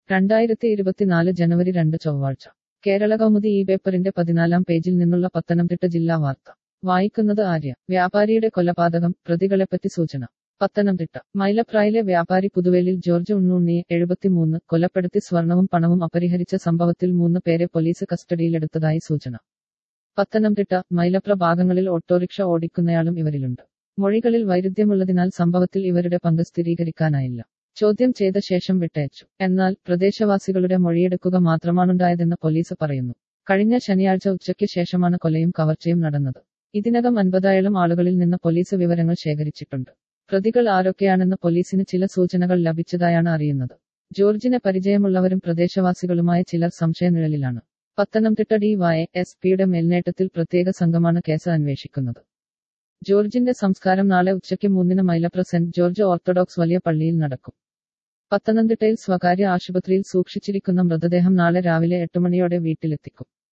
രണ്ടായിരത്തി ഇരുപത്തിനാല് ജനുവരി രണ്ട് ചൊവ്വാഴ്ച കേരള കൗമുദി ഈ പേപ്പറിന്റെ പതിനാലാം പേജിൽ നിന്നുള്ള പത്തനംതിട്ട ജില്ലാ വാർത്ത വായിക്കുന്നത് ആര്യ വ്യാപാരിയുടെ കൊലപാതകം പ്രതികളെപ്പറ്റി സൂചന പത്തനംതിട്ട മൈലപ്രായിലെ വ്യാപാരി പുതുവേലിൽ ജോർജ് ഉണ്ണുണ്ണിയെ എഴുപത്തിമൂന്ന് കൊലപ്പെടുത്തി സ്വർണവും പണവും അപഹരിച്ച സംഭവത്തിൽ മൂന്ന് പേരെ പോലീസ് കസ്റ്റഡിയിലെടുത്തതായി സൂചന പത്തനംതിട്ട മൈലപ്ര ഭാഗങ്ങളിൽ ഓട്ടോറിക്ഷ ഓടിക്കുന്നയാളും ഇവരിലുണ്ട് മൊഴികളിൽ വൈരുദ്ധ്യമുള്ളതിനാൽ സംഭവത്തിൽ ഇവരുടെ പങ്ക് സ്ഥിരീകരിക്കാനായില്ല ചോദ്യം ചെയ്ത ശേഷം വിട്ടയച്ചു എന്നാൽ പ്രദേശവാസികളുടെ മൊഴിയെടുക്കുക മാത്രമാണുണ്ടായതെന്ന് പോലീസ് പറയുന്നു കഴിഞ്ഞ ശനിയാഴ്ച ഉച്ചയ്ക്ക് ശേഷമാണ് കൊലയും കവർച്ചയും നടന്നത് ഇതിനകം അൻപതായിരം ആളുകളിൽ നിന്ന് പോലീസ് വിവരങ്ങൾ ശേഖരിച്ചിട്ടുണ്ട് പ്രതികൾ ആരൊക്കെയാണെന്ന് പോലീസിന് ചില സൂചനകൾ ലഭിച്ചതായാണ് അറിയുന്നത് ജോർജിനെ പരിചയമുള്ളവരും പ്രദേശവാസികളുമായ ചിലർ സംശയനിഴലിലാണ് പത്തനംതിട്ട ഡി വൈ എസ് പിയുടെ മേൽനേട്ടത്തിൽ പ്രത്യേക സംഘമാണ് കേസ് അന്വേഷിക്കുന്നത് ജോർജിന്റെ സംസ്കാരം നാളെ ഉച്ചയ്ക്ക് മൂന്നിന് മൈലപ്ര സെന്റ് ജോർജ് ഓർത്തഡോക്സ് വലിയ പള്ളിയിൽ നടക്കും പത്തനംതിട്ടയിൽ സ്വകാര്യ ആശുപത്രിയിൽ സൂക്ഷിച്ചിരിക്കുന്ന മൃതദേഹം നാളെ രാവിലെ എട്ട് മണിയോടെ വീട്ടിലെത്തിക്കും